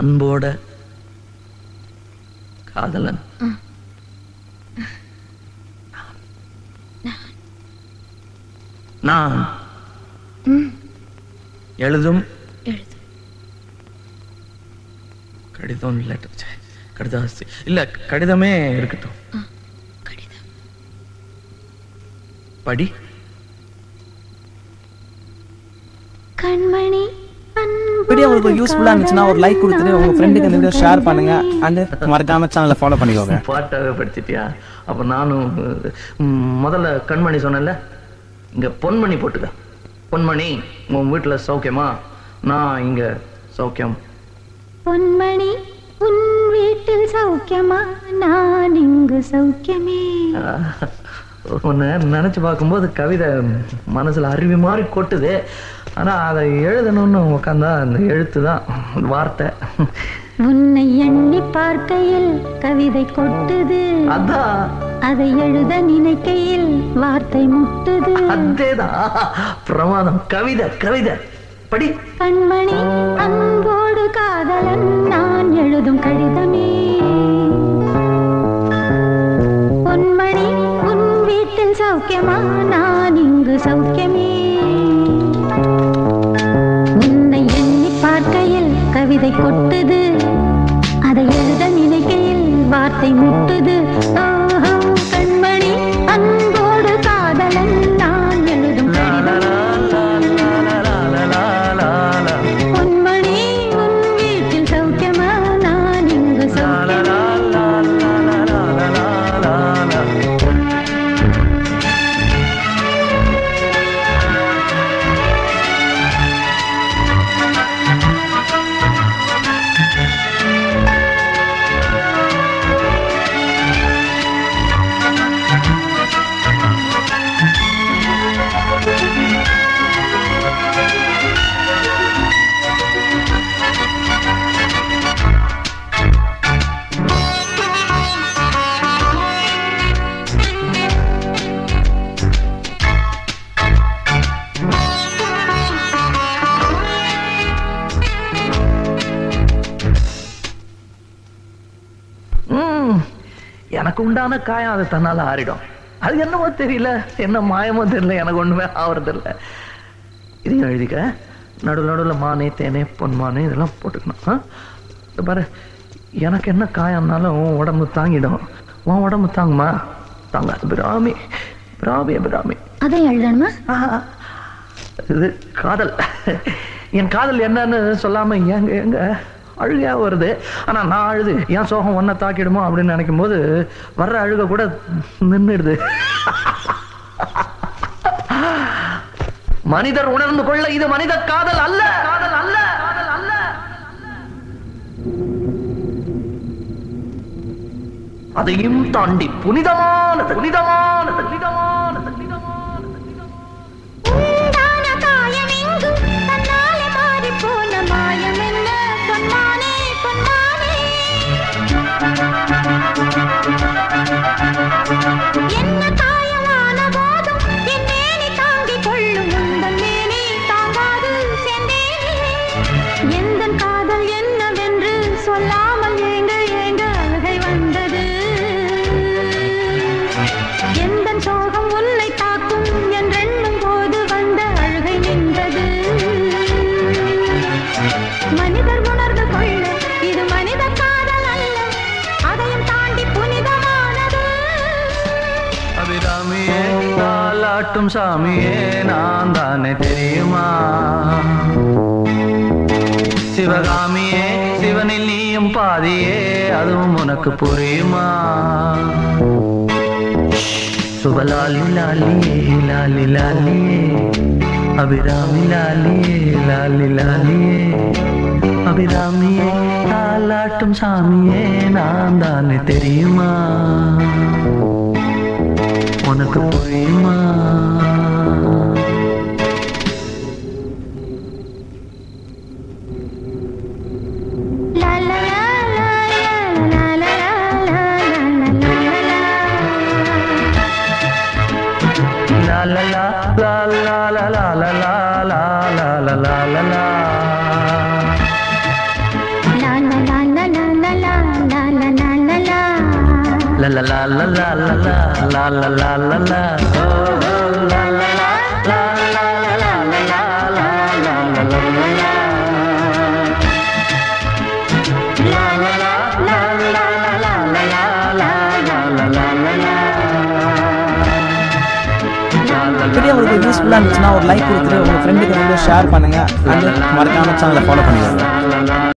அன்போட காதலன் நான் எழுதும் எழுது கடிதம் லெட்டர் கடிதம் இல்ல கடிதமே இருக்கட்டும் கடிதம் படி கண்மணி வீடியோ உங்களுக்கு யூஸ்ஃபுல்லா இருந்துச்சுன்னா ஒரு லைக் கொடுத்துட்டு உங்க ஃப்ரெண்டுக்கு இந்த வீடியோ ஷேர் பண்ணுங்க அண்ட் மறக்காம சேனலை ஃபாலோ பண்ணிக்கோங்க பாட்டாவே படிச்சிட்டியா அப்ப நானும் ம், முதல்ல கண்மணி சொன்னேன்ல இங்க பொன்மணி போட்டுக்க பொன்மணி உன் வீட்டுல சௌக்கியமா நான் இங்க சௌக்கியம் பொன்மணி உன் வீட்டில் சௌக்கியமா நான் இங்கு சௌக்கியமே உன்னை நினைச்சு பார்க்கும்போது கவிதை மனசுல அருவி மாதிரி கொட்டுது ஆனா அதை எழுதணும்னு உட்காந்தா அந்த எழுத்து தான் வார்த்தை உன்னை எண்ணி பார்க்கையில் கவிதை கொட்டுது அதான் அதை எழுத நினைக்கையில் வார்த்தை முட்டுது அதேதான் பிரமாதம் கவிதை கவிதை படி கண்மணி அன்போடு காதலன் நான் எழுதும் கடிதமே பொன்மணி உன் வீட்டில் சௌக்கியமா நான் இங்கு சௌக்கியமே உன்னை எண்ணி பார்க்கையில் கவிதை கொட்டுது அதை எழுத நினைக்கையில் வார்த்தை முட்டுது ஓஹோ, கண்மணி அன்போடு காதலன் நான் எழுதும் கடிதம் பொன்மணி உன் வீட்டில் சௌக்கியமா நான் இங்கு சௌக்கியமா ம், எனக்கு உண்டான காயம் அது தன்னால ஆறிடும் அது என்னமோ தெரியல என்ன மாயமோ தெரியல எனக்கு ஒண்ணுமே ஆவறது இல்ல இதையும் எழுதிக்க நடுவில் நடுவில் மானே தேனே பொன்மானே இதெல்லாம் போட்டுக்கணும் ஆ? இது பாரு எனக்கு என்ன காயம்னாலும் உன் உடம்பு தாங்கிடும் உன் உடம்பு தாங்குமா தாங்காது பிராமி பிராமி பிராமி அதை எழுதணுமா ஆஹா. இது காதல் என் காதல் என்னன்னு சொல்லாம எங்க எங்க அழுகையா வருது ஆனா நான் அழுது என் சோகம் ஒன்ன தாக்கிடுமோ அப்படின்னு நினைக்கும் போது வர்ற அழுக கூட நின்றுடுது மனிதர் உணர்ந்து கொள்ள இது மனித காதல் அல்ல காதல் அல்ல காதல் அல்ல அதையும் தாண்டி புனிதமானது புனிதமானது புனிதமானது உண்டான காயம் எங்கும் தன்னாலே மாறிப் போன மாயம் என்ன பொன்மானே பொன்மானே என்ன காயமான போதும் என் மேனி தாங்கிக் கொள்ளும் உந்தன் மேனி தாங்காது சென்றேனே எந்தன் காதல் என்னவென்று சொல்லாமல் ஏங்க ஏங்க அழுகை வந்தது எந்தன் சோகம் உன்னை தாக்கும் என்றெண்ணும் போது வந்த அழுகை நின்றது மனிதர் உணர்ந்து கொள்ள இது மனித காதல் அல்ல அதையும் தாண்டி புனிதமானது அபிராமியே தாலாட்டும் சாமியே நான் தானே தெரியுமா சிவகாமியே சிவனில் நீயும் பாதியே அதுவும் உனக்கு புரியுமா சுபலாலி லாலியே லாலி லாலியே அபிராமி லாலியே லாலி லாலியே அபிராமியே தாலாட்டும் சாமியே நான் தானே தெரியுமா உனக்கு புரியுமா லா லா லா லா லா லா லா லா லா லா லா La la la la la la la la la la la la la la லா லா La la la la la la la la la la la la oh, oh, la la la la la la la la la la la la la la La la la la la la la la la la la la la la video உங்களுக்கு யூஸ்ஃபுல்லாக இருந்துச்சுன்னா ஒரு like கொடுத்துட்டு உங்கள் ஃப்ரெண்டுக்கு வந்து share பண்ணுங்கள் and மறக்காம சேனலை ஃபாலோ பண்ணிடுங்க